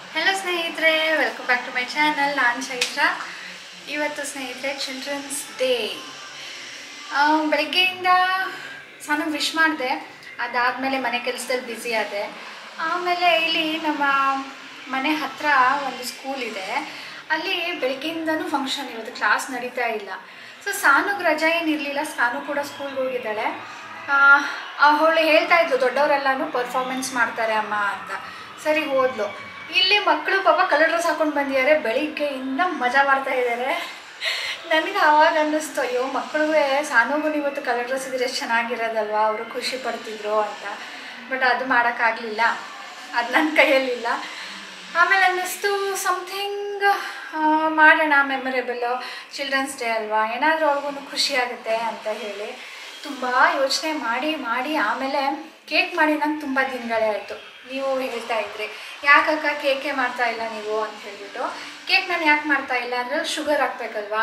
Hello ಸ್ನೇಹಿತರೆ welcome back to my channel ನಾನು ಚೈತ್ರ ಇವತ್ತು ಸ್ನೇಹಿತರೆ ಚಿಲ್ಡ್ರನ್ಸ್ ಡೇ ಬೆಳಗ್ಗೆಯಿಂದ ನಾನು ವಿಶ್ ಮಾಡಿದೆ ಅದಾದಮೇಲೆ ಮನೆ ಕೆಲಸದಲ್ಲಿ ಬ್ಯುಸಿ ಆದೆ ಆಮೇಲೆ ಇಲ್ಲಿ ನಮ್ಮ ಮನೆ ಹತ್ರ ಒಂದು ಸ್ಕೂಲ್ ಇದೆ ಅಲ್ಲಿ ಬೆಳಗ್ಗೆಯಿಂದನೂ ಫಂಕ್ಷನ್ ಇರೋದು ಕ್ಲಾಸ್ ನಡೀತಾ ಇಲ್ಲ ಸೊ ಸಾನುಗೆ ರಜೆ ಏನಿರಲಿಲ್ಲ ಸಾನು ಕೂಡ ಸ್ಕೂಲ್ಗೆ ಹೋಗಿದ್ದಾಳೆ ಅವಳು ಹೇಳ್ತಾ ಇದ್ಲು ದೊಡ್ಡವರೆಲ್ಲನೂ ಪರ್ಫಾರ್ಮೆನ್ಸ್ ಮಾಡ್ತಾರೆ ಅಮ್ಮ ಅಂತ ಸರಿ ಹೋದ್ಲು ಇಲ್ಲಿ ಮಕ್ಕಳು ಪಾಪ ಕಲರ್ ಡ್ರೆಸ್ ಹಾಕೊಂಡು ಬಂದಿದ್ದಾರೆ ಬೆಳಿಗ್ಗೆಯಿಂದ ಮಜಾ ಮಾಡ್ತಾ ಇದ್ದಾರೆ ನನಗೆ ಆವಾಗ ಅನ್ನಿಸ್ತು ಅಯ್ಯೋ ಮಕ್ಕಳುವೆ ಸಾನುಗೂ ಇವತ್ತು ಕಲರ್ ಡ್ರೆಸ್ ಇದ್ರೆ ಎಷ್ಟು ಚೆನ್ನಾಗಿರೋದಲ್ವಾ ಅವರು ಖುಷಿ ಪಡ್ತಿದ್ರು ಅಂತ ಬಟ್ ಅದು ಮಾಡೋಕ್ಕಾಗಲಿಲ್ಲ ಅದು ನನ್ನ ಕೈಯಲ್ಲಿಲ್ಲ ಆಮೇಲೆ ಅನ್ನಿಸ್ತು ಸಮಥಿಂಗ್ ಮಾಡೋಣ ಮೆಮೊರೇಬಲ್ಲು ಚಿಲ್ಡ್ರನ್ಸ್ ಡೇ ಅಲ್ವಾ ಏನಾದರೂ ಅವ್ರಿಗೂ ಖುಷಿ ಆಗುತ್ತೆ ಅಂತ ಹೇಳಿ ತುಂಬ ಯೋಚನೆ ಮಾಡಿ ಮಾಡಿ ಆಮೇಲೆ ಕೇಕ್ ಮಾಡಿ ನಂಗೆ ತುಂಬ ದಿನಗಳೇ ಆಯಿತು ನೀವು ಹೇಳ್ತಾ ಇದ್ರಿ ಯಾಕಕ್ಕ ಕೇಕೆ ಮಾಡ್ತಾ ಇಲ್ಲ ನೀವು ಅಂತ ಹೇಳ್ಬಿಟ್ಟು ಕೇಕ್ ನಾನು ಯಾಕೆ ಮಾಡ್ತಾ ಇಲ್ಲ ಅಂದರೆ ಶುಗರ್ ಹಾಕ್ಬೇಕಲ್ವಾ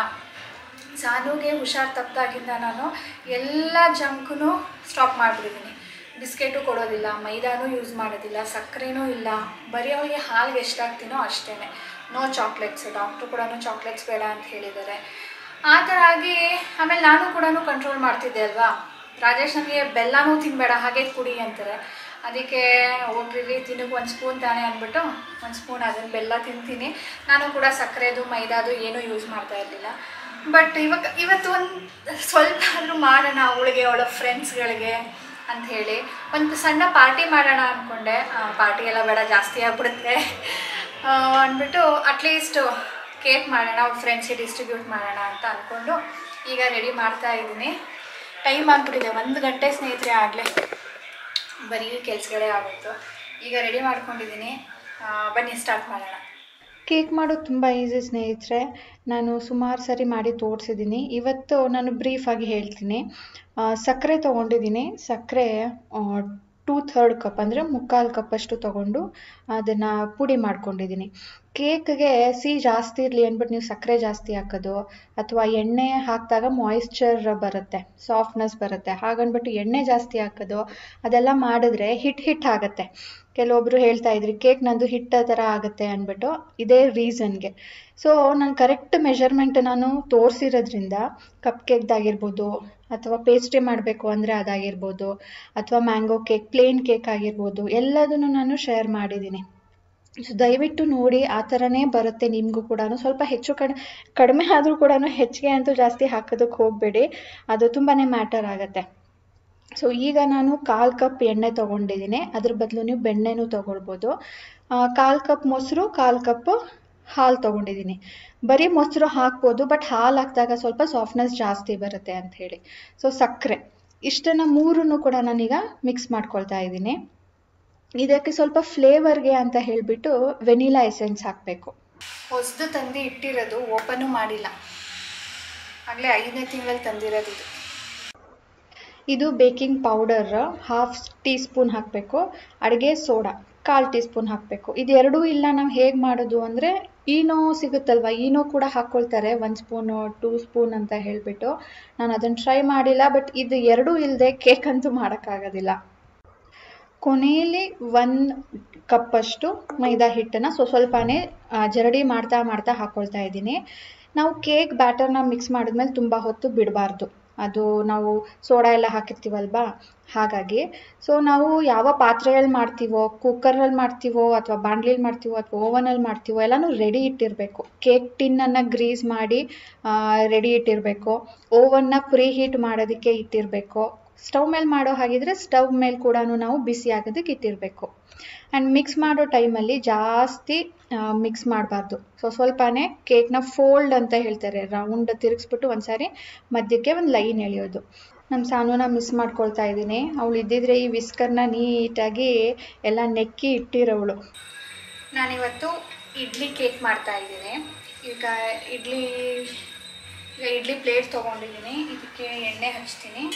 ಸಾನುಗೆ ಹುಷಾರು ತಪ್ಪಾಗಿಂದ ನಾನು ಎಲ್ಲ ಜಂಕೂ ಸ್ಟಾಪ್ ಮಾಡಿಬಿಟ್ಟಿದ್ದೀನಿ ಬಿಸ್ಕೆಟು ಕೊಡೋದಿಲ್ಲ ಮೈದಾನೂ ಯೂಸ್ ಮಾಡೋದಿಲ್ಲ ಸಕ್ಕರೆನೂ ಇಲ್ಲ ಬರೀ ಅವಳಿಗೆ ಹಾಲಿಗೆ ಎಷ್ಟಾಗ್ತೀನೋ ಅಷ್ಟೇ ನೋ ಚಾಕ್ಲೇಟ್ಸ್ ಡಾಕ್ಟ್ರು ಕೂಡ ಚಾಕ್ಲೇಟ್ಸ್ ಬೇಡ ಅಂತ ಹೇಳಿದ್ದಾರೆ ಆ ಥರ ಆಗಿ ಆಮೇಲೆ ನಾನು ಕೂಡ ಕಂಟ್ರೋಲ್ ಮಾಡ್ತಿದ್ದೆ ಅಲ್ವಾ ರಾಜೇಶ್ ನನಗೆ ಬೆಲ್ಲನೂ ತಿನ್ನಬೇಡ ಹಾಗೆ ಕುಡಿ ಅಂತಾರೆ ಅದಕ್ಕೆ ಹೋಗ್ರಿ ತಿನ್ನಕ್ಕೆ ಒಂದು ಸ್ಪೂನ್ ತಾನೇ ಅಂದ್ಬಿಟ್ಟು ಒಂದು ಸ್ಪೂನ್ ಅದನ್ನು ಬೆಲ್ಲ ತಿಂತೀನಿ ನಾನು ಕೂಡ ಸಕ್ಕರೆದು ಮೈದಾದು ಏನೂ ಯೂಸ್ ಮಾಡ್ತಾ ಇರಲಿಲ್ಲ ಬಟ್ ಇವಾಗ ಇವತ್ತು ಒಂದು ಸ್ವಲ್ಪ ಆದರೂ ಮಾಡೋಣ ಅವಳಿಗೆ ಅವಳ ಫ್ರೆಂಡ್ಸ್ಗಳಿಗೆ ಅಂತ ಹೇಳಿ ಒಂದು ಸಣ್ಣ ಪಾರ್ಟಿ ಮಾಡೋಣ ಅಂದ್ಕೊಂಡೆ ಪಾರ್ಟಿ ಎಲ್ಲ ಬೇಡ ಜಾಸ್ತಿ ಆಗ್ಬಿಡುತ್ತೆ ಅಂದ್ಬಿಟ್ಟು ಅಟ್ಲೀಸ್ಟ್ ಕೇಕ್ ಮಾಡೋಣ ಅವ್ರ ಫ್ರೆಂಡ್ಸ್ಗೆ ಡಿಸ್ಟ್ರಿಬ್ಯೂಟ್ ಮಾಡೋಣ ಅಂತ ಅಂದ್ಕೊಂಡು ಈಗ ರೆಡಿ ಮಾಡ್ತಾ ಇದ್ದೀನಿ ಟೈಮ್ ಆಗಿಬಿಟ್ಟಿದೆ ಒಂದು ಗಂಟೆ ಸ್ನೇಹಿತರೆ ಆಗಲೇ ಬರೀ ಕೆಲಸಗಳೇ ಆಗೋಯ್ತು ಈಗ ರೆಡಿ ಮಾಡ್ಕೊಂಡಿದ್ದೀನಿ ಆ, ಬನ್ನಿ ಸ್ಟಾರ್ಟ್ ಮಾಡೋಣ ಕೇಕ್ ಮಾಡೋದು ತುಂಬ ಈಸಿ ಸ್ನೇಹಿತರೆ ನಾನು ಸುಮಾರು ಸರಿ ಮಾಡಿ ತೋರಿಸಿದ್ದೀನಿ ಇವತ್ತು ನಾನು ಬ್ರೀಫಾಗಿ ಹೇಳ್ತೀನಿ ಆ, ಸಕ್ಕರೆ ತೊಗೊಂಡಿದ್ದೀನಿ ಸಕ್ಕರೆ ಟೂ ಥರ್ಡ್ ಕಪ್ ಅಂದರೆ ಮುಕ್ಕಾಲು ಕಪ್ಪಷ್ಟು ತೊಗೊಂಡು ಅದನ್ನು ಪುಡಿ ಮಾಡ್ಕೊಂಡಿದ್ದೀನಿ ಕೇಕ್ಗೆ ಸಿಹಿ ಜಾಸ್ತಿ ಇರಲಿ ಅಂದ್ಬಿಟ್ಟು ನೀವು ಸಕ್ಕರೆ ಜಾಸ್ತಿ ಹಾಕೋದು ಅಥವಾ ಎಣ್ಣೆ ಹಾಕಿದಾಗ ಮಾಯಿಶ್ಚರ್ ಬರುತ್ತೆ ಸಾಫ್ಟ್ನೆಸ್ ಬರುತ್ತೆ ಹಾಗನ್ಬಿಟ್ಟು ಎಣ್ಣೆ ಜಾಸ್ತಿ ಹಾಕೋದು ಅದೆಲ್ಲ ಮಾಡಿದ್ರೆ ಹಿಟ್ ಹಿಟ್ ಆಗುತ್ತೆ ಕೆಲವೊಬ್ರು ಹೇಳ್ತಾ ಇದ್ರಿ ಕೇಕ್ ನಂದು ಹಿಟ್ಟ ಥರ ಆಗುತ್ತೆ ಅಂದ್ಬಿಟ್ಟು ಇದೇ ರೀಸನ್ಗೆ ಸೊ ನಾನು ಕರೆಕ್ಟ್ ಮೆಷರ್ಮೆಂಟ್ ನಾನು ತೋರಿಸಿರೋದ್ರಿಂದ ಕಪ್ ಕೇಕ್ದಾಗಿರ್ಬೋದು ಅಥವಾ ಪೇಸ್ಟ್ರಿ ಮಾಡಬೇಕು ಅಂದರೆ ಅದಾಗಿರ್ಬೋದು ಅಥವಾ ಮ್ಯಾಂಗೋ ಕೇಕ್ ಪ್ಲೇನ್ ಕೇಕ್ ಆಗಿರ್ಬೋದು ಎಲ್ಲದನ್ನು ನಾನು ಶೇರ್ ಮಾಡಿದ್ದೀನಿ ಸೊ ದಯವಿಟ್ಟು ನೋಡಿ ಆ ಥರನೇ ಬರುತ್ತೆ ನಿಮಗೂ ಕೂಡ ಸ್ವಲ್ಪ ಹೆಚ್ಚು ಕಡಿಮೆ ಕಡಿಮೆ ಆದರೂ ಕೂಡ ಹೆಚ್ಚಿಗೆ ಅಂತೂ ಜಾಸ್ತಿ ಹಾಕೋದಕ್ಕೆ ಹೋಗಬೇಡಿ ಅದು ತುಂಬಾ ಮ್ಯಾಟರ್ ಆಗುತ್ತೆ ಸೊ ಈಗ ನಾನು ಕಾಲು ಕಪ್ ಎಣ್ಣೆ ತೊಗೊಂಡಿದ್ದೀನಿ ಅದ್ರ ಬದಲು ನೀವು ಬೆಣ್ಣೆನೂ ತೊಗೊಳ್ಬೋದು ಕಾಲು ಕಪ್ ಮೊಸರು ಕಾಲು ಕಪ್ ಹಾಲು ತೊಗೊಂಡಿದ್ದೀನಿ ಬರೀ ಮೊಸರು ಹಾಕ್ಬೋದು ಬಟ್ ಹಾಲು ಹಾಕಿದಾಗ ಸ್ವಲ್ಪ ಸಾಫ್ಟ್ನೆಸ್ ಜಾಸ್ತಿ ಬರುತ್ತೆ ಅಂತ ಹೇಳಿ ಸೊ ಸಕ್ಕರೆ ಇಷ್ಟನ್ನು ಮೂರನ್ನು ಕೂಡ ನಾನೀಗ ಮಿಕ್ಸ್ ಮಾಡ್ಕೊಳ್ತಾ ಇದ್ದೀನಿ ಇದಕ್ಕೆ ಸ್ವಲ್ಪ ಫ್ಲೇವರ್ಗೆ ಅಂತ ಹೇಳಿಬಿಟ್ಟು ವೆನಿಲಾ ಎಸೆನ್ಸ್ ಹಾಕಬೇಕು ಹೊಸದು ತಂದು ಇಟ್ಟಿರೋದು ಓಪನು ಮಾಡಿಲ್ಲ ಆಗಲೇ ಐದನೇ ತಿಂಗಳಲ್ಲಿ ತಂದಿರೋದು ಇದು ಇದು baking powder half teaspoon ಹಾಕಬೇಕು ಅಡುಗೆ ಸೋಡಾ ಕಾಲು ಟೀ ಸ್ಪೂನ್ ಹಾಕಬೇಕು ಇದೆರಡೂ ಇಲ್ಲ ನಾವು ಹೇಗೆ ಮಾಡೋದು ಅಂದರೆ ಈನೋ ಸಿಗುತ್ತಲ್ವ ಈನೋ ಕೂಡ ಹಾಕ್ಕೊಳ್ತಾರೆ ಒಂದು ಸ್ಪೂನು ಟೂ ಸ್ಪೂನ್ ಅಂತ ಹೇಳಿಬಿಟ್ಟು ನಾನು ಅದನ್ನು ಟ್ರೈ ಮಾಡಿಲ್ಲ ಬಟ್ ಇದು ಎರಡೂ ಇಲ್ಲದೆ ಕೇಕ್ ಅಂತೂ ಮಾಡೋಕ್ಕಾಗೋದಿಲ್ಲ ಕೊನೆಯಲ್ಲಿ ಒಂದು ಕಪ್ಪಷ್ಟು ಮೈದಾ ಹಿಟ್ಟನ್ನು ಸ್ವ ಸ್ವಲ್ಪನೇ ಆ, ಜರಡಿ ಮಾಡ್ತಾ ಮಾಡ್ತಾ ಹಾಕ್ಕೊಳ್ತಾ ಇದ್ದೀನಿ ನಾವು ಕೇಕ್ ಬ್ಯಾಟರ್ನ ಮಿಕ್ಸ್ ಮಾಡಿದ್ಮೇಲೆ ತುಂಬ ಹೊತ್ತು ಬಿಡಬಾರ್ದು ಅದು ನಾವು ಸೋಡಾ ಎಲ್ಲ ಹಾಕಿರ್ತೀವಲ್ವಾ ಹಾಗಾಗಿ ಸೊ ನಾವು ಯಾವ ಪಾತ್ರೆಯಲ್ಲಿ ಮಾಡ್ತೀವೋ ಕುಕ್ಕರಲ್ಲಿ ಮಾಡ್ತೀವೋ ಅಥವಾ ಬಾಣಲಿಲಿ ಮಾಡ್ತೀವೋ ಅಥವಾ ಓವನಲ್ಲಿ ಮಾಡ್ತೀವೋ ಎಲ್ಲನೂ ರೆಡಿ ಇಟ್ಟಿರಬೇಕು ಕೇಕ್ ಟಿನ್ನನ್ನು ಗ್ರೀಸ್ ಮಾಡಿ ರೆಡಿ ಇಟ್ಟಿರಬೇಕು ಓವನ್ನ ಪ್ರೀ ಹೀಟ್ ಮಾಡೋದಕ್ಕೆ ಇಟ್ಟಿರಬೇಕು ಸ್ಟವ್ ಮೇಲೆ ಮಾಡೋ ಹಾಗಿದ್ರೆ ಸ್ಟವ್ ಮೇಲೆ ಕೂಡ ನಾವು ಬಿಸಿ ಆಗೋದಕ್ಕೆ ಇಟ್ಟಿರಬೇಕು ಆ್ಯಂಡ್ ಮಿಕ್ಸ್ ಮಾಡೋ ಟೈಮಲ್ಲಿ ಜಾಸ್ತಿ ಮಿಕ್ಸ್ ಮಾಡಬಾರ್ದು ಸೊ ಸ್ವಲ್ಪನೇ ಕೇಕ್ನ ಫೋಲ್ಡ್ ಅಂತ ಹೇಳ್ತಾರೆ ರೌಂಡ್ ತಿರುಗಿಸ್ಬಿಟ್ಟು ಒಂದ್ಸಾರಿ ಮಧ್ಯಕ್ಕೆ ಒಂದು ಲೈನ್ ಎಳೆಯೋದು ನಮ್ಮ ಸಾನುನ ಮಿಸ್ ಮಾಡ್ಕೊಳ್ತಾ ಇದ್ದೀನಿ ಅವಳು ಇದ್ದಿದ್ರೆ ಈ ವಿಸ್ಕರ್ನ ನೀಟಾಗಿ ಎಲ್ಲ ನೆಕ್ಕಿ ಇಟ್ಟಿರೋವಳು ನಾನಿವತ್ತು ಇಡ್ಲಿ ಕೇಕ್ ಮಾಡ್ತಾ ಇದ್ದೀನಿ ಈಗ ಇಡ್ಲಿ ಈಗ ಇಡ್ಲಿ ಪ್ಲೇಟ್ ತೊಗೊಂಡಿದ್ದೀನಿ ಇದಕ್ಕೆ ಎಣ್ಣೆ ಹಚ್ತೀನಿ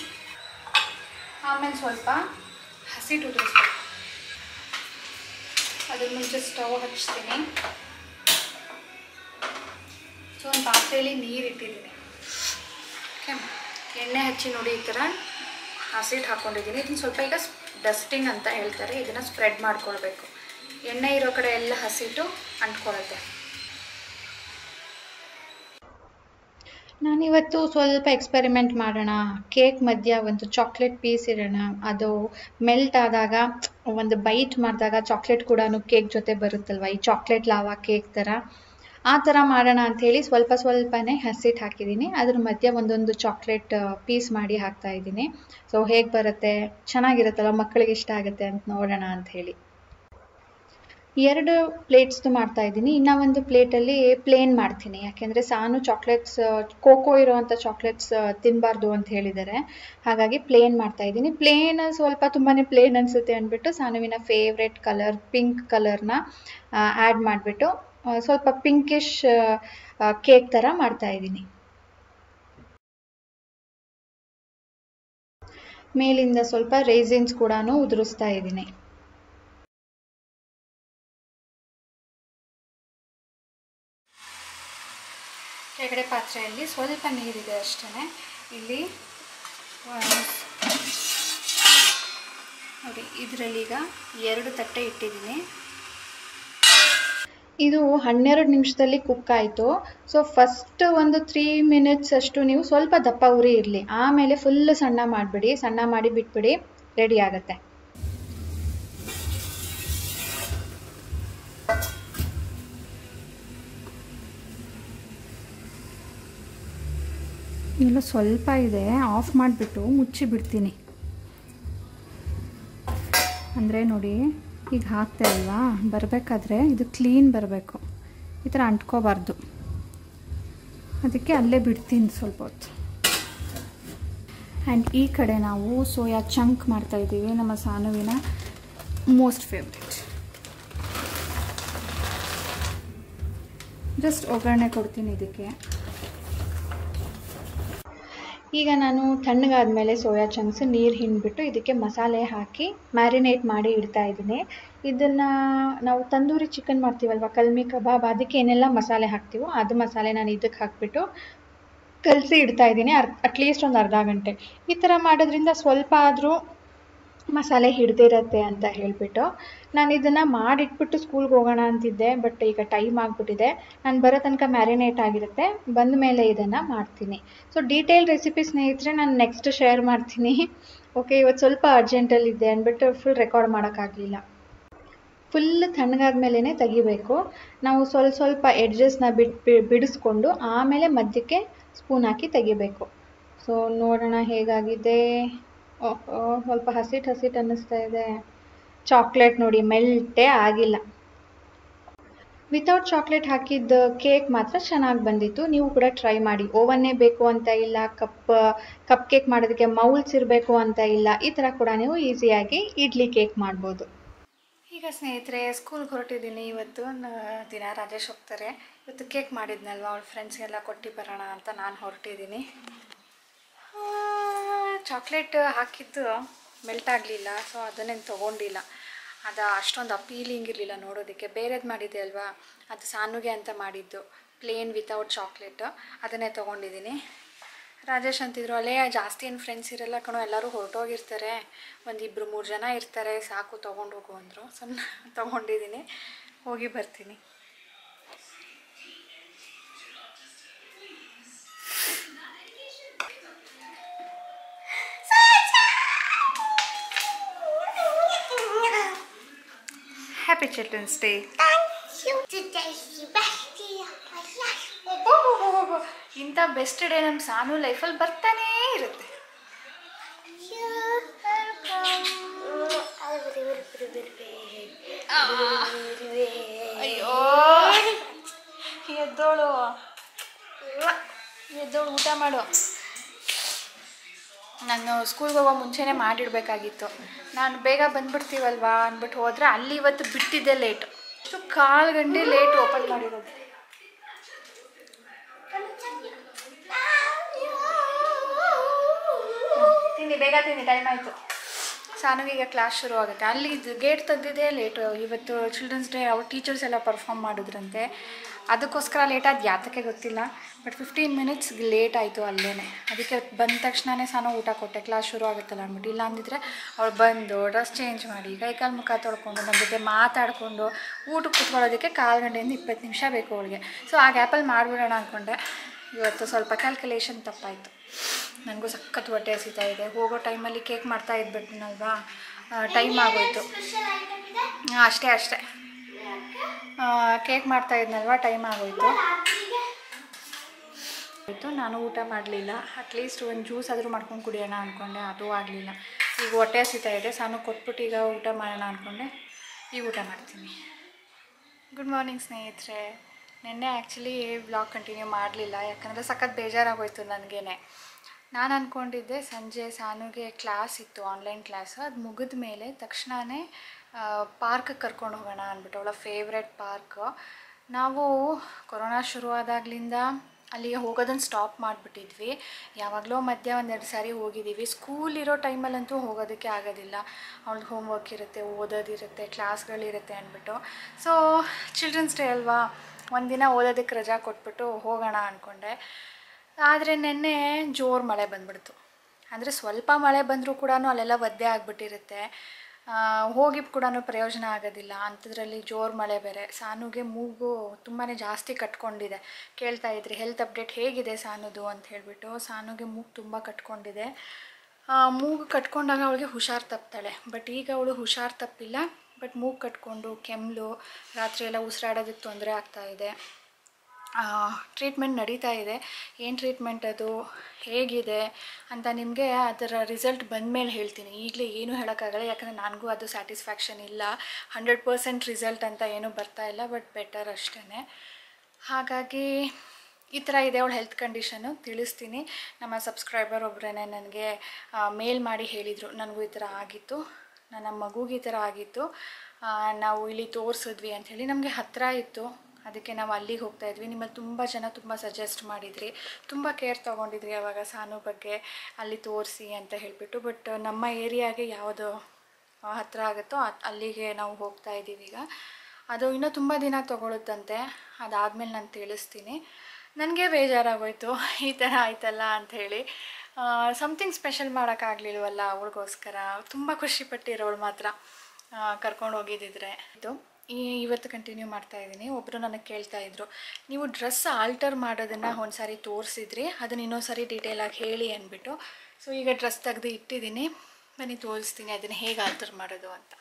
ಆಮೇಲೆ ಸ್ವಲ್ಪ ಹಸಿಟ್ಟು ಉದುರಿಸ್ಬೇಕು ಅದ್ರ ಮುಂಚೆ ಸ್ಟವ್ ಹಚ್ತೀನಿ ಸೊ ಒಂದು ಪಾತ್ರೆಯಲ್ಲಿ ನೀರು ಇಟ್ಟಿದ್ದೀನಿ ಓಕೆ ಎಣ್ಣೆ ಹಚ್ಚಿ ನೋಡಿ ಈ ಥರ ಹಸಿಟ್ಟು ಹಾಕ್ಕೊಂಡಿದ್ದೀನಿ ಇದನ್ನು ಸ್ವಲ್ಪ ಈಗ ಡಸ್ಟಿಂಗ್ ಅಂತ ಹೇಳ್ತಾರೆ ಇದನ್ನು ಸ್ಪ್ರೆಡ್ ಮಾಡ್ಕೊಳ್ಬೇಕು ಎಣ್ಣೆ ಇರೋ ಕಡೆ ಎಲ್ಲ ಹಸಿಟ್ಟು ಅಂಟ್ಕೊಳತ್ತೆ ನಾನಿವತ್ತು ಸ್ವಲ್ಪ ಎಕ್ಸ್ಪೆರಿಮೆಂಟ್ ಮಾಡೋಣ ಕೇಕ್ ಮಧ್ಯ ಒಂದು ಚಾಕ್ಲೇಟ್ ಪೀಸ್ ಇಡೋಣ ಅದು ಮೆಲ್ಟ್ ಆದಾಗ ಒಂದು ಬೈಟ್ ಮಾಡಿದಾಗ ಚಾಕ್ಲೇಟ್ ಕೂಡ ಕೇಕ್ ಜೊತೆ ಬರುತ್ತಲ್ವ ಈ ಚಾಕ್ಲೇಟ್ ಲಾವಾ ಕೇಕ್ ಥರ ಆ ಥರ ಮಾಡೋಣ ಅಂಥೇಳಿ ಸ್ವಲ್ಪ ಸ್ವಲ್ಪನೇ ಹಸಿಟ್ಟು ಹಾಕಿದ್ದೀನಿ ಅದ್ರ ಮಧ್ಯೆ ಒಂದೊಂದು ಚಾಕ್ಲೇಟ್ ಪೀಸ್ ಮಾಡಿ ಹಾಕ್ತಾ ಇದ್ದೀನಿ ಸೊ ಹೇಗೆ ಬರುತ್ತೆ ಚೆನ್ನಾಗಿರುತ್ತಲ್ಲ ಮಕ್ಕಳಿಗೆ ಇಷ್ಟ ಆಗುತ್ತೆ ಅಂತ ನೋಡೋಣ ಅಂಥೇಳಿ ಎರಡು ಪ್ಲೇಟ್ಸ್ದು ಮಾಡ್ತಾ ಇದ್ದೀನಿ ಇನ್ನು ಒಂದು ಪ್ಲೇಟಲ್ಲಿ ಪ್ಲೇನ್ ಮಾಡ್ತೀನಿ ಯಾಕೆಂದರೆ ಸಾನು ಚಾಕ್ಲೇಟ್ಸ್ ಕೋಕೋ ಇರೋವಂಥ ಚಾಕ್ಲೇಟ್ಸ್ ತಿನ್ನಬಾರ್ದು ಅಂತ ಹೇಳಿದ್ದಾರೆ ಹಾಗಾಗಿ ಪ್ಲೇನ್ ಮಾಡ್ತಾ ಇದ್ದೀನಿ ಪ್ಲೇನ್ ಸ್ವಲ್ಪ ತುಂಬಾ ಪ್ಲೇನ್ ಅನಿಸುತ್ತೆ ಅಂದ್ಬಿಟ್ಟು ಸಾನುವಿನ ಫೇವ್ರೆಟ್ ಕಲರ್ ಪಿಂಕ್ ಕಲರ್ನ ಆ್ಯಡ್ ಮಾಡಿಬಿಟ್ಟು ಸ್ವಲ್ಪ ಪಿಂಕಿಶ್ ಕೇಕ್ ಥರ ಮಾಡ್ತಾ ಇದ್ದೀನಿ ಮೇಲಿಂದ ಸ್ವಲ್ಪ ರೇಸಿನ್ಸ್ ಕೂಡ ಉದುರಿಸ್ತಾ ಇದ್ದೀನಿ ಕೆಳಗಡೆ ಪಾತ್ರೆಯಲ್ಲಿ ಸ್ವಲ್ಪ ನೀರಿದೆ ಅಷ್ಟೇ ಇಲ್ಲಿ ಆ, ನೋಡಿ ಇದರಲ್ಲಿ ಈಗ ಎರಡು ತಟ್ಟೆ ಇಟ್ಟಿದ್ದೀನಿ ಇದು ಹನ್ನೆರಡು ನಿಮಿಷದಲ್ಲಿ ಕುಕ್ ಆಯಿತು ಸೊ ಫಸ್ಟ್ ಒಂದು ತ್ರೀ ಮಿನಿಟ್ಸ್ ಅಷ್ಟು ನೀವು ಸ್ವಲ್ಪ ದಪ್ಪ ಉರಿ ಇರಲಿ ಆಮೇಲೆ ಫುಲ್ ಸಣ್ಣ ಮಾಡಿಬಿಡಿ ಸಣ್ಣ ಮಾಡಿ ಬಿಟ್ಬಿಡಿ ರೆಡಿ ಆಗುತ್ತೆ ಇಲ್ಲ ಸ್ವಲ್ಪ ಇದೆ ಆಫ್ ಮಾಡಿಬಿಟ್ಟು ಮುಚ್ಚಿ ಬಿಡ್ತೀನಿ ಅಂದರೆ ನೋಡಿ ಈಗ ಹಾಕ್ತೆ ಅಲ್ವಾ ಬರಬೇಕಾದ್ರೆ ಇದು ಕ್ಲೀನ್ ಬರಬೇಕು ಈ ಥರ ಅಂಟ್ಕೋಬಾರ್ದು ಅದಕ್ಕೆ ಅಲ್ಲೇ ಬಿಡ್ತೀನಿ ಸ್ವಲ್ಪ ಹೊತ್ತು ಆ್ಯಂಡ್ ಈ ಕಡೆ ನಾವು ಸೋಯಾ ಚಂಕ್ ಮಾಡ್ತಾ ಇದ್ದೀವಿ ನಮ್ಮ ಸಾನುವಿನ ಮೋಸ್ಟ್ ಫೇವ್ರೆಟ್ ಜಸ್ಟ್ ಒಗ್ಗರಣೆ ಕೊಡ್ತೀನಿ ಇದಕ್ಕೆ ಈಗ ನಾನು ತಣ್ಣಗಾದ್ಮೇಲೆ ಸೋಯಾ ಚಂಕ್ಸ್ ನೀರು ಹಿಂಡ್ಬಿಟ್ಟು ಇದಕ್ಕೆ ಮಸಾಲೆ ಹಾಕಿ ಮ್ಯಾರಿನೇಟ್ ಮಾಡಿ ಇಡ್ತಾ ಇದ್ದೀನಿ ಇದನ್ನು ನಾವು ತಂದೂರಿ ಚಿಕನ್ ಮಾಡ್ತೀವಲ್ವ ಕಲ್ಮಿ ಕಬಾಬ್ ಅದಕ್ಕೆ ಏನೆಲ್ಲ ಮಸಾಲೆ ಹಾಕ್ತೀವೋ ಅದು ಮಸಾಲೆ ನಾನು ಇದಕ್ಕೆ ಹಾಕ್ಬಿಟ್ಟು ಕಲಸಿ ಇಡ್ತಾ ಇದ್ದೀನಿ ಅರ್ ಅಟ್ಲೀಸ್ಟ್ ಒಂದು ಅರ್ಧ ಗಂಟೆ ಈ ಥರ ಮಾಡೋದ್ರಿಂದ ಸ್ವಲ್ಪ ಆದರೂ ಮಸಾಲೆ ಹಿಡ್ದಿರತ್ತೆ ಅಂತ ಹೇಳಿಬಿಟ್ಟು ನಾನು ಇದನ್ನು ಮಾಡಿಟ್ಬಿಟ್ಟು ಸ್ಕೂಲ್ಗೆ ಹೋಗೋಣ ಅಂತಿದ್ದೆ ಬಟ್ ಈಗ ಟೈಮ್ ಆಗಿಬಿಟ್ಟಿದೆ ನಾನು ಬರೋ ತನಕ ಮ್ಯಾರಿನೇಟ್ ಆಗಿರುತ್ತೆ ಬಂದ ಮೇಲೆ ಇದನ್ನು ಮಾಡ್ತೀನಿ ಸೊ ಡೀಟೇಲ್ ರೆಸಿಪಿ ಸ್ನೇಹಿತರೆ ನಾನು ನೆಕ್ಸ್ಟ್ ಶೇರ್ ಮಾಡ್ತೀನಿ ಓಕೆ ಇವತ್ತು ಸ್ವಲ್ಪ ಅರ್ಜೆಂಟಲ್ಲಿದ್ದೆ ಅಂದ್ಬಿಟ್ಟು ಫುಲ್ ರೆಕಾರ್ಡ್ ಮಾಡೋಕ್ಕಾಗಲಿಲ್ಲ ಫುಲ್ ತಣ್ಣಗಾದ್ಮೇಲೆ ತೆಗಿಬೇಕು ನಾವು ಸ್ವಲ್ಪ ಸ್ವಲ್ಪ ಎಡ್ಜಸ್ನ ಬಿಟ್ಟು ಬಿಡಿಸ್ಕೊಂಡು ಆಮೇಲೆ ಮಧ್ಯಕ್ಕೆ ಸ್ಪೂನ್ ಹಾಕಿ ತೆಗಿಬೇಕು ಸೊ ನೋಡೋಣ ಹೇಗಾಗಿದೆ ಓಹೋ ಸ್ವಲ್ಪ ಹಸಿಟ್ಟು ಹಸಿಟ್ಟು ಅನ್ನಿಸ್ತಾ ಇದೆ ಚಾಕ್ಲೇಟ್ ನೋಡಿ ಮೆಲ್ಟೇ ಆಗಿಲ್ಲ ವಿತೌಟ್ ಚಾಕ್ಲೇಟ್ ಹಾಕಿದ್ದ ಕೇಕ್ ಮಾತ್ರ ಚೆನ್ನಾಗಿ ಬಂದಿತ್ತು ನೀವು ಕೂಡ ಟ್ರೈ ಮಾಡಿ ಓವನ್ನೇ ಬೇಕು ಅಂತ ಇಲ್ಲ ಕಪ್ ಕಪ್ ಕೇಕ್ ಮಾಡೋದಕ್ಕೆ ಮೌಲ್ಸ್ ಇರಬೇಕು ಅಂತ ಇಲ್ಲ ಈ ಥರ ಕೂಡ ನೀವು ಈಸಿಯಾಗಿ ಇಡ್ಲಿ ಕೇಕ್ ಮಾಡ್ಬೋದು ಈಗ ಸ್ನೇಹಿತರೆ ಸ್ಕೂಲ್ಗೆ ಹೊರಟಿದ್ದೀನಿ ಇವತ್ತು ನ- ದಿನ ರಾಜೇಶ್ ಹೋಗ್ತಾರೆ ಇವತ್ತು ಕೇಕ್ ಮಾಡಿದ್ನಲ್ವ ಅವಳ ಫ್ರೆಂಡ್ಸ್ಗೆಲ್ಲ ಕೊಟ್ಟು ಬರೋಣ ಅಂತ ನಾನು ಹೊರಟಿದ್ದೀನಿ ಚಾಕ್ಲೇಟ್ ಹಾಕಿದ್ದು ಮೆಲ್ಟ್ ಆಗಲಿಲ್ಲ ಸೊ ಅದನ್ನೇನು ತೊಗೊಂಡಿಲ್ಲ ಅದು ಅಷ್ಟೊಂದು ಅಪೀಲಿಂಗ್ ಇರಲಿಲ್ಲ ನೋಡೋದಕ್ಕೆ ಬೇರೆದು ಮಾಡಿದ್ದೆ ಅಲ್ವಾ ಅದು ಸಾನುಗೆ ಅಂತ ಮಾಡಿದ್ದು ಪ್ಲೇನ್ ವಿತೌಟ್ ಚಾಕ್ಲೇಟ್ ಅದನ್ನೇ ತೊಗೊಂಡಿದ್ದೀನಿ ರಾಜೇಶ್ ಅಂತಿದ್ರು ಅಲ್ಲೇ ಜಾಸ್ತಿ ಏನು ಫ್ರೆಂಡ್ಸ್ ಇರಲ್ಲ ಕಣೋ ಎಲ್ಲರೂ ಹೊರಟೋಗಿರ್ತಾರೆ ಒಂದು ಇಬ್ಬರು ಮೂರು ಜನ ಇರ್ತಾರೆ ಸಾಕು ತೊಗೊಂಡು ಹೋಗು ಅಂದರು ಸೊ ನಾನು ತೊಗೊಂಡಿದ್ದೀನಿ ಹೋಗಿ ಬರ್ತೀನಿ happy children's day Today's the best day of my life. ಇಂಥ ಬೆಸ್ಟ್ ಡೇ ನಮ್ಮ ಸಾನು ಲೈಫಲ್ಲಿ ಬರ್ತಾನೇ ಇರುತ್ತೆ ಅಯ್ಯೋ ಎದ್ದೋಳು ಎದ್ದೋಳು ಊಟ ಮಾಡು ನಾನು ಸ್ಕೂಲ್ಗೆ ಹೋಗೋ ಮುಂಚೆನೇ ಮಾಡಿಡಬೇಕಾಗಿತ್ತು ನಾನು ಬೇಗ ಬಂದ್ಬಿಡ್ತೀವಲ್ವಾ ಅಂದ್ಬಿಟ್ಟು ಹೋದರೆ ಅಲ್ಲಿ ಇವತ್ತು ಬಿಟ್ಟಿದ್ದೆ ಲೇಟು ಅಷ್ಟು ಕಾಲು ಗಂಟೆ ಲೇಟ್ ಓಪನ್ ಮಾಡಿರೋದು ತಿನ್ನಿ ಬೇಗ ತಿನ್ನಿ ಟೈಮ್ ಆಯಿತು ಸಾನುಗೆ ಈಗ ಕ್ಲಾಸ್ ಶುರು ಆಗುತ್ತೆ ಅಲ್ಲಿ ಗೇಟ್ ತೆಗ್ದಿದೆ ಲೇಟು ಇವತ್ತು ಚಿಲ್ಡ್ರನ್ಸ್ ಡೇ ಅವ್ರ ಟೀಚರ್ಸ್ ಎಲ್ಲ ಪರ್ಫಾರ್ಮ್ ಮಾಡಿದ್ರಂತೆ ಅದಕ್ಕೋಸ್ಕರ ಲೇಟ್ ಆದ ಯಾತಕ್ಕೆ ಗೊತ್ತಿಲ್ಲ ಬಟ್ ಫಿಫ್ಟೀನ್ ಮಿನಿಟ್ಸ್ ಲೇಟ್ ಆಯಿತು ಅಲ್ಲೇ ಅದಕ್ಕೆ ಬಂದ ತಕ್ಷಣವೇ ಸಾನು ಊಟ ಕೊಟ್ಟೆ ಕ್ಲಾಸ್ ಶುರು ಆಗುತ್ತಲ್ಲ ಅಂದ್ಬಿಟ್ಟು ಇಲ್ಲ ಅಂದಿದ್ರೆ ಅವಳು ಬಂದು ಡ್ರೆಸ್ ಚೇಂಜ್ ಮಾಡಿ ಕೈ ಕಾಲು ಮುಖ ತೊಳ್ಕೊಂಡು ನನ್ನ ಜೊತೆ ಮಾತಾಡಿಕೊಂಡು ಊಟಕ್ಕೆ ಕುತ್ಕೊಳ್ಳೋದಕ್ಕೆ ಕಾಲು ಗಂಟೆಯಿಂದ ಇಪ್ಪತ್ತು ನಿಮಿಷ ಬೇಕು ಅವಳಿಗೆ ಸೊ ಆ ಗ್ಯಾಪಲ್ಲಿ ಮಾಡಿಬಿಡೋಣ ಅಂದ್ಕೊಂಡೆ ಇವತ್ತು ಸ್ವಲ್ಪ ಕ್ಯಾಲ್ಕುಲೇಷನ್ ತಪ್ಪಾಯಿತು ನನಗೂ ಸಖತ್ ಹೊಟ್ಟೆ ಹಸಿತಾ ಇದೆ ಹೋಗೋ ಟೈಮಲ್ಲಿ ಕೇಕ್ ಮಾಡ್ತಾ ಇದ್ಬಿಟ್ನಲ್ವಾ ಟೈಮ್ ಆಗೋಯ್ತು ಸ್ಪೆಷಲ್ ಐಟಮ್ ಇದೆ ಹಾಂ ಅಷ್ಟೇ ಅಷ್ಟೇ ಕೇಕ್ ಮಾಡ್ತಾ ಇದ್ನಲ್ವಾ ಟೈಮ್ ಆಗೋಯ್ತು ರಾತ್ರಿಗೆ ಆಯಿತು ನಾನು ಊಟ ಮಾಡಲಿಲ್ಲ ಅಟ್ಲೀಸ್ಟ್ ಒಂದು ಜ್ಯೂಸ್ ಆದರೂ ಮಾಡ್ಕೊಂಡು ಕುಡಿಯೋಣ ಅಂದ್ಕೊಂಡೆ ಅದು ಆಗಲಿಲ್ಲ ಈಗ ಹೊಟ್ಟೆ ಹಸಿತಾ ಇದೆ ಸಾನು ಕೊಟ್ಬಿಟ್ಟು ಈಗ ಊಟ ಮಾಡೋಣ ಅಂದ್ಕೊಂಡೆ ಈಗ ಊಟ ಮಾಡ್ತೀನಿ ಗುಡ್ ಮಾರ್ನಿಂಗ್ ಸ್ನೇಹಿತರೆ ನಿನ್ನೆ ಆ್ಯಕ್ಚುಲಿ ವ್ಲಾಗ್ ಕಂಟಿನ್ಯೂ ಮಾಡಲಿಲ್ಲ ಯಾಕಂದರೆ ಸಖತ್ ಬೇಜಾರಾಗೋಯ್ತು ನನಗೇನೆ ನಾನು ಅಂದ್ಕೊಂಡಿದ್ದೆ ಸಂಜೆ ಸಾನುಗೆ ಕ್ಲಾಸ್ ಇತ್ತು ಆನ್ಲೈನ್ ಕ್ಲಾಸ್ ಅದು ಮುಗಿದ ಮೇಲೆ ತಕ್ಷಣವೇ ಪಾರ್ಕಿಗೆ ಕರ್ಕೊಂಡು ಹೋಗೋಣ ಅಂದ್ಬಿಟ್ಟು ಅವಳ ಫೇವ್ರೆಟ್ ಪಾರ್ಕ್ ನಾವು ಕೊರೋನಾ ಶುರುವಾದಾಗಲಿಂದ ಅಲ್ಲಿಗೆ ಹೋಗೋದನ್ನು ಸ್ಟಾಪ್ ಮಾಡಿಬಿಟ್ಟಿದ್ವಿ ಯಾವಾಗಲೂ ಮಧ್ಯ ಒಂದೆರಡು ಸಾರಿ ಹೋಗಿದ್ದೀವಿ ಸ್ಕೂಲ್ ಇರೋ ಟೈಮಲ್ಲಂತೂ ಹೋಗೋದಕ್ಕೆ ಆಗೋದಿಲ್ಲ ಅವಳಿಗೆ ಹೋಮ್ವರ್ಕ್ ಇರುತ್ತೆ ಓದೋದಿರುತ್ತೆ ಕ್ಲಾಸ್ಗಳಿರುತ್ತೆ ಅಂದ್ಬಿಟ್ಟು ಸೊ ಚಿಲ್ಡ್ರನ್ಸ್ ಡೇ ಅಲ್ವಾ ಒಂದಿನ ಓದೋದಕ್ಕೆ ರಜಾ ಕೊಟ್ಬಿಟ್ಟು ಹೋಗೋಣ ಅಂದ್ಕೊಂಡೆ ಆದರೆ ನಿನ್ನೆ ಜೋರು ಮಳೆ ಬಂದ್ಬಿಡ್ತು ಅಂದರೆ ಸ್ವಲ್ಪ ಮಳೆ ಬಂದರೂ ಕೂಡ ಅಲ್ಲೆಲ್ಲ ಒದ್ದೆ ಆಗಿಬಿಟ್ಟಿರುತ್ತೆ ಹೋಗಿ ಕೂಡ ಪ್ರಯೋಜನ ಆಗೋದಿಲ್ಲ ಅಂಥದ್ರಲ್ಲಿ ಜೋರು ಮಳೆ ಬೇರೆ ಸಾನುಗೆ ಮೂಗು ತುಂಬಾ ಜಾಸ್ತಿ ಕಟ್ಕೊಂಡಿದೆ ಕೇಳ್ತಾ ಇದ್ರಿ ಹೆಲ್ತ್ ಅಪ್ಡೇಟ್ ಹೇಗಿದೆ ಸಾನುದು ಅಂತ ಹೇಳಿಬಿಟ್ಟು ಸಾನುಗೆ ಮೂಗು ತುಂಬ ಕಟ್ಕೊಂಡಿದೆ ಆ, ಮೂಗು ಕಟ್ಕೊಂಡಾಗ ಅವಳಿಗೆ ಹುಷಾರು ತಪ್ತಾಳೆ ಬಟ್ ಈಗ ಅವಳು ಹುಷಾರು ತಪ್ಪಿಲ್ಲ ಬಟ್ ಮೂಗು ಕಟ್ಕೊಂಡು ಕೆಮ್ಮಲು ರಾತ್ರಿ ಎಲ್ಲ ಉಸಿರಾಡೋದಕ್ಕೆ ತೊಂದರೆ ಆಗ್ತಾ ಇದೆ ಟ್ರೀಟ್ಮೆಂಟ್ ನಡೀತಾ ಇದೆ ಏನು ಟ್ರೀಟ್ಮೆಂಟ್ ಅದು ಹೇಗಿದೆ ಅಂತ ನಿಮಗೆ ಅದರ ರಿಸಲ್ಟ್ ಬಂದಮೇಲೆ ಹೇಳ್ತೀನಿ ಈಗಲೇ ಏನೂ ಹೇಳೋಕ್ಕಾಗಲ್ಲ ಯಾಕಂದರೆ ನನಗೂ ಅದು ಸ್ಯಾಟಿಸ್ಫ್ಯಾಕ್ಷನ್ ಇಲ್ಲ ಹಂಡ್ರೆಡ್ ಪರ್ಸೆಂಟ್ ರಿಸಲ್ಟ್ ಅಂತ ಏನೂ ಬರ್ತಾ ಇಲ್ಲ ಬಟ್ ಬೆಟರ್ ಅಷ್ಟೇ ಹಾಗಾಗಿ ಈ ಥರ ಇದೆ ಅವಳ ಹೆಲ್ತ್ ಕಂಡೀಷನು ತಿಳಿಸ್ತೀನಿ ನಮ್ಮ ಸಬ್ಸ್ಕ್ರೈಬರ್ ಒಬ್ಬರೇ ನನಗೆ ಮೇಲ್ ಮಾಡಿ ಹೇಳಿದರು ನನಗೂ ಈ ಥರ ಆಗಿತ್ತು ನನ್ನ ಮಗುಗೆ ಈ ಥರ ಆಗಿತ್ತು ಆ, ನಾವು ಇಲ್ಲಿ ತೋರಿಸಿದ್ವಿ ಅಂಥೇಳಿ ನಮಗೆ ಹತ್ತಿರ ಇತ್ತು ಅದಕ್ಕೆ ನಾವು ಅಲ್ಲಿಗೆ ಹೋಗ್ತಾ ಇದ್ವಿ ನಿಮ್ಮಲ್ಲಿ ತುಂಬ ಜನ ತುಂಬ ಸಜೆಸ್ಟ್ ಮಾಡಿದ್ರಿ ತುಂಬ ಕೇರ್ ತೊಗೊಂಡಿದ್ರಿ ಅವಾಗ ಸಾನು ಬಗ್ಗೆ ಅಲ್ಲಿ ತೋರಿಸಿ ಅಂತ ಹೇಳಿಬಿಟ್ಟು ಬಟ್ ನಮ್ಮ ಏರಿಯಾಗೆ ಯಾವುದು ಹತ್ತಿರ ಆಗುತ್ತೋ ಅ- ಅಲ್ಲಿಗೆ ನಾವು ಹೋಗ್ತಾ ಇದ್ದೀವಿ ಈಗ ಅದು ಇನ್ನೂ ತುಂಬ ದಿನ ತೊಗೊಳುತ್ತಂತೆ ಅದಾದಮೇಲೆ ನಾನು ತಿಳಿಸ್ತೀನಿ ನನಗೆ ಬೇಜಾರಾಗೋಯ್ತು ಈ ಥರ ಆಯ್ತಲ್ಲ ಅಂಥೇಳಿ ಸಮಥಿಂಗ್ ಸ್ಪೆಷಲ್ ಮಾಡೋಕ್ಕಾಗಲಿಲ್ವಲ್ಲ ಅವಳಿಗೋಸ್ಕರ ತುಂಬ ಖುಷಿಪಟ್ಟಿರೋಳು ಮಾತ್ರ ಕರ್ಕೊಂಡು ಹೋಗಿದ್ದಿದ್ರೆ ಇದು ಈ ಇವತ್ತು ಕಂಟಿನ್ಯೂ ಮಾಡ್ತಾ ಇದ್ದೀನಿ ಒಬ್ಬರು ನನಗೆ ಕೇಳ್ತಾ ಇದ್ರು ನೀವು ಡ್ರೆಸ್ ಆಲ್ಟರ್ ಮಾಡೋದನ್ನು ಒಂದು ಸಾರಿ ತೋರಿಸಿದ್ರಿ ಅದನ್ನ ಇನ್ನೊಂದು ಸಾರಿ ಡೀಟೇಲಾಗಿ ಹೇಳಿ ಅಂದ್ಬಿಟ್ಟು ಸೊ ಈಗ ಡ್ರೆಸ್ ತೆಗೆದು ಇಟ್ಟಿದ್ದೀನಿ ಬನ್ನಿ ತೋರಿಸ್ತೀನಿ ಅದನ್ನು ಹೇಗೆ ಆಲ್ಟರ್ ಮಾಡೋದು ಅಂತ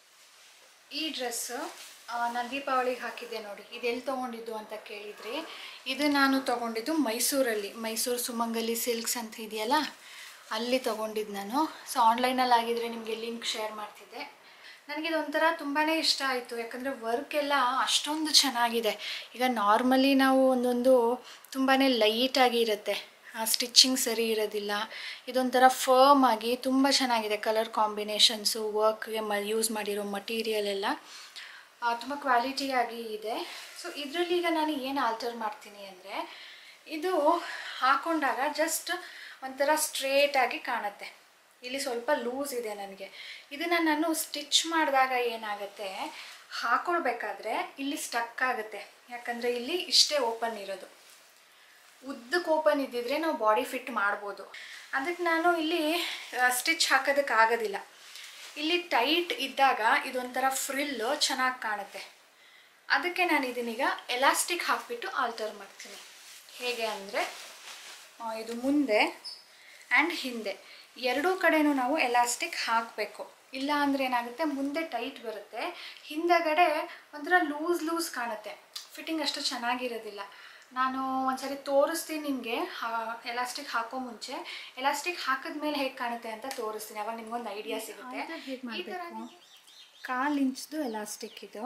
ಈ ಡ್ರೆಸ್ಸು ನಾನು ದೀಪಾವಳಿಗೆ ಹಾಕಿದ್ದೆ ನೋಡಿ ಇದೆಲ್ಲಿ ತೊಗೊಂಡಿದ್ದು ಅಂತ ಕೇಳಿದ್ರಿ ಇದು ನಾನು ತೊಗೊಂಡಿದ್ದು ಮೈಸೂರಲ್ಲಿ ಮೈಸೂರು ಸುಮಂಗಲಿ ಸಿಲ್ಕ್ಸ್ ಅಂತ ಇದೆಯಲ್ಲ ಅಲ್ಲಿ ತೊಗೊಂಡಿದ್ದು ನಾನು ಸೊ ಆನ್ಲೈನಲ್ಲಿ ಆಗಿದ್ರೆ ನಿಮಗೆ ಲಿಂಕ್ ಶೇರ್ ಮಾಡ್ತಿದ್ದೆ ನನಗಿದು ಒಂಥರ ತುಂಬಾ ಇಷ್ಟ ಆಯಿತು ಯಾಕಂದರೆ ವರ್ಕ್ ಎಲ್ಲ ಅಷ್ಟೊಂದು ಚೆನ್ನಾಗಿದೆ ಈಗ ನಾರ್ಮಲಿ ನಾವು ಒಂದೊಂದು ತುಂಬಾ ಲೈಟಾಗಿ ಇರುತ್ತೆ ಆ ಸ್ಟಿಚ್ಚಿಂಗ್ ಸರಿ ಇರೋದಿಲ್ಲ ಇದೊಂಥರ ಫರ್ಮ್ ಆಗಿ ತುಂಬ ಚೆನ್ನಾಗಿದೆ ಕಲರ್ ಕಾಂಬಿನೇಷನ್ಸು ವರ್ಕ್ಗೆ ಮ ಯೂಸ್ ಮಾಡಿರೋ ಮಟೀರಿಯಲ್ ಎಲ್ಲ ತುಂಬ ಕ್ವಾಲಿಟಿಯಾಗಿ ಇದೆ ಸೊ ಇದರಲ್ಲಿ ಈಗ ನಾನು ಏನು ಆಲ್ಟರ್ ಮಾಡ್ತೀನಿ ಅಂದರೆ ಇದು ಹಾಕೊಂಡಾಗ ಜಸ್ಟ್ ಒಂಥರ ಸ್ಟ್ರೇಟಾಗಿ ಕಾಣುತ್ತೆ ಇಲ್ಲಿ ಸ್ವಲ್ಪ ಲೂಸ್ ಇದೆ ನನಗೆ ಇದನ್ನು ನಾನು ಸ್ಟಿಚ್ ಮಾಡಿದಾಗ ಏನಾಗುತ್ತೆ ಹಾಕೊಳ್ಬೇಕಾದ್ರೆ ಇಲ್ಲಿ ಸ್ಟಕ್ ಆಗುತ್ತೆ ಯಾಕಂದರೆ ಇಲ್ಲಿ ಇಷ್ಟೇ ಓಪನ್ ಇರೋದು ಉದ್ದಕ್ಕೆ ಓಪನ್ ಇದ್ದಿದ್ರೆ ನಾವು ಬಾಡಿ ಫಿಟ್ ಮಾಡ್ಬೋದು ಅದಕ್ಕೆ ನಾನು ಇಲ್ಲಿ ಸ್ಟಿಚ್ ಹಾಕೋದಕ್ಕೆ ಆಗೋದಿಲ್ಲ ಇಲ್ಲಿ ಟೈಟ್ ಇದ್ದಾಗ ಇದೊಂಥರ ಫ್ರಿಲ್ಲು ಚೆನ್ನಾಗಿ ಕಾಣುತ್ತೆ ಅದಕ್ಕೆ ನಾನು ಇದನ್ನೀಗ ಎಲಾಸ್ಟಿಕ್ ಹಾಕಿಬಿಟ್ಟು ಆಲ್ಟರ್ ಮಾಡ್ತೀನಿ ಹೇಗೆ ಅಂದರೆ ಇದು ಮುಂದೆ ಆ್ಯಂಡ್ ಹಿಂದೆ ಎರಡೂ ಕಡೆನೂ ನಾವು ಎಲಾಸ್ಟಿಕ್ ಹಾಕಬೇಕು ಇಲ್ಲ ಅಂದರೆ ಏನಾಗುತ್ತೆ ಮುಂದೆ ಟೈಟ್ ಬರುತ್ತೆ ಹಿಂದಗಡೆ ಒಂಥರ ಲೂಸ್ ಲೂಸ್ ಕಾಣುತ್ತೆ ಫಿಟ್ಟಿಂಗ್ ಅಷ್ಟು ಚೆನ್ನಾಗಿರೋದಿಲ್ಲ ನಾನು ಒಂದ್ಸರಿ ತೋರಿಸ್ತೀನಿ ನಿಮಗೆ ಎಲಾಸ್ಟಿಕ್ ಹಾಕೋ ಮುಂಚೆ ಎಲಾಸ್ಟಿಕ್ ಹಾಕಿದ್ಮೇಲೆ ಹೇಗೆ ಕಾಣುತ್ತೆ ಅಂತ ತೋರಿಸ್ತೀನಿ ಅವಾಗ ನಿಮ್ಗೊಂದು ಐಡಿಯಾ ಸಿಗುತ್ತೆ ಈ ಥರ ಕಾಲು ಇಂಚ್ದು ಎಲಾಸ್ಟಿಕ್ ಇದು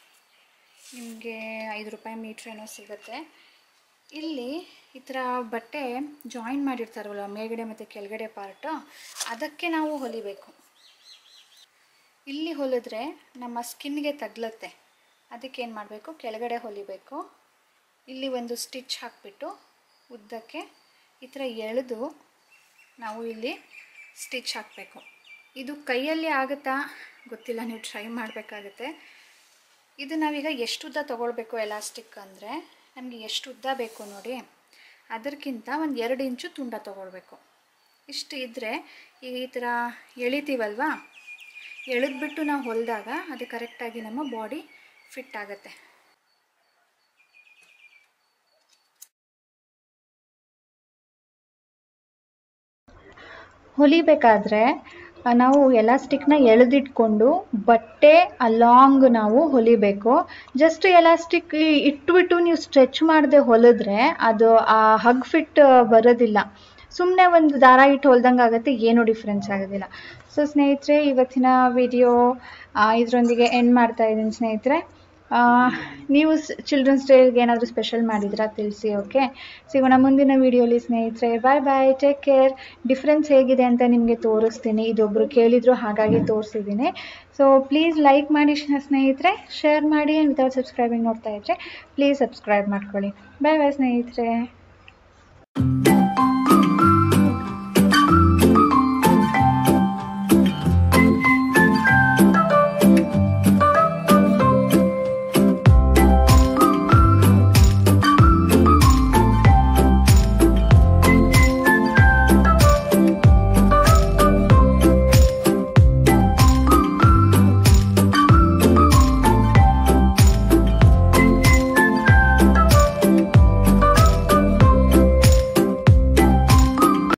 ನಿಮಗೆ ಐದು ರೂಪಾಯಿ ಮೀಟ್ರ್ ಏನೋ ಸಿಗುತ್ತೆ ಇಲ್ಲಿ ಈ ಥರ ಬಟ್ಟೆ ಜಾಯಿನ್ ಮಾಡಿರ್ತಾರಲ್ಲ ಮೇಲ್ಗಡೆ ಮತ್ತು ಕೆಳಗಡೆ ಪಾರ್ಟು ಅದಕ್ಕೆ ನಾವು ಹೊಲಿಬೇಕು ಇಲ್ಲಿ ಹೊಲಿದ್ರೆ ನಮ್ಮ ಸ್ಕಿನ್ಗೆ ತಗ್ಲತ್ತೆ ಅದಕ್ಕೆ ಏನು ಮಾಡಬೇಕು ಕೆಳಗಡೆ ಹೊಲಿಬೇಕು ಇಲ್ಲಿ ಒಂದು ಸ್ಟಿಚ್ ಹಾಕಿಬಿಟ್ಟು ಉದ್ದಕ್ಕೆ ಈ ಥರ ಎಳೆದು ನಾವು ಇಲ್ಲಿ ಸ್ಟಿಚ್ ಹಾಕಬೇಕು ಇದು ಕೈಯಲ್ಲಿ ಆಗುತ್ತಾ ಗೊತ್ತಿಲ್ಲ ನೀವು ಟ್ರೈ ಮಾಡಬೇಕಾಗತ್ತೆ ಇದು ನಾವೀಗ ಎಷ್ಟು ಉದ್ದ ತೊಗೊಳ್ಬೇಕು ಎಲಾಸ್ಟಿಕ್ ಅಂದರೆ ನಮಗೆ ಎಷ್ಟು ಉದ್ದ ಬೇಕು ನೋಡಿ ಅದಕ್ಕಿಂತ ಒಂದು ಎರಡು ಇಂಚು ತುಂಡ ತೊಗೊಳ್ಬೇಕು ಇಷ್ಟು ಇದ್ದರೆ ಈಗ ಈ ಥರ ಎಳಿತೀವಲ್ವಾ ಎಳೆದ್ಬಿಟ್ಟು ನಾವು ಹೊಲಿದಾಗ ಅದು ಕರೆಕ್ಟಾಗಿ ನಮ್ಮ ಬಾಡಿ ಫಿಟ್ ಆಗುತ್ತೆ ಹೊಲಿಬೇಕಾದ್ರೆ ಆ, ನಾವು ಎಲಾಸ್ಟಿಕ್ನ ಎಳೆದಿಟ್ಕೊಂಡು ಬಟ್ಟೆ ಅಲಾಂಗ್ ನಾವು ಹೊಲಿಬೇಕು ಜಸ್ಟ್ ಎಲಾಸ್ಟಿಕ್ ಇಟ್ಬಿಟ್ಟು ನೀವು ಸ್ಟ್ರೆಚ್ ಮಾಡದೆ ಹೊಲಿದ್ರೆ ಅದು ಆ ಹಗ್ ಫಿಟ್ ಬರೋದಿಲ್ಲ ಸುಮ್ಮನೆ ಒಂದು ದಾರ ಇಟ್ಟು ಹೊಲ್ದಂಗೆ ಆಗುತ್ತೆ ಏನೂ ಡಿಫ್ರೆನ್ಸ್ ಆಗೋದಿಲ್ಲ ಸೊ ಸ್ನೇಹಿತರೆ ಇವತ್ತಿನ ವಿಡಿಯೋ ಇದರೊಂದಿಗೆ ಎಂಡ್ ಮಾಡ್ತಾ ಇದ್ದೀನಿ ಸ್ನೇಹಿತರೆ ಆ, ನೀವು ಚಿಲ್ಡ್ರನ್ಸ್ ಡೇಗೆ ಏನಾದರೂ ಸ್ಪೆಷಲ್ ಮಾಡಿದ್ರಾ ತಿಳಿಸಿ ಓಕೆ ಸಿಗೋಣ ಮುಂದಿನ ವಿಡಿಯೋಲಿ ಸ್ನೇಹಿತರೆ bye bye take care difference ಹೇಗಿದೆ ಅಂತ ನಿಮಗೆ ತೋರಿಸ್ತೀನಿ ಇದೊಬ್ಬರು ಕೇಳಿದ್ರು ಹಾಗಾಗಿ ತೋರಿಸಿದ್ದೀನಿ ಸೊ ಪ್ಲೀಸ್ ಲೈಕ್ ಮಾಡಿ ಶ- ಸ್ನೇಹಿತರೆ ಶೇರ್ ಮಾಡಿ ವಿತೌಟ್ ಸಬ್ಸ್ಕ್ರೈಬಿಂಗ್ ನೋಡ್ತಾ ಇದ್ದರೆ ಪ್ಲೀಸ್ ಸಬ್ಸ್ಕ್ರೈಬ್ ಮಾಡ್ಕೊಳ್ಳಿ ಬಾಯ್ ಬಾಯ್ ಸ್ನೇಹಿತರೆ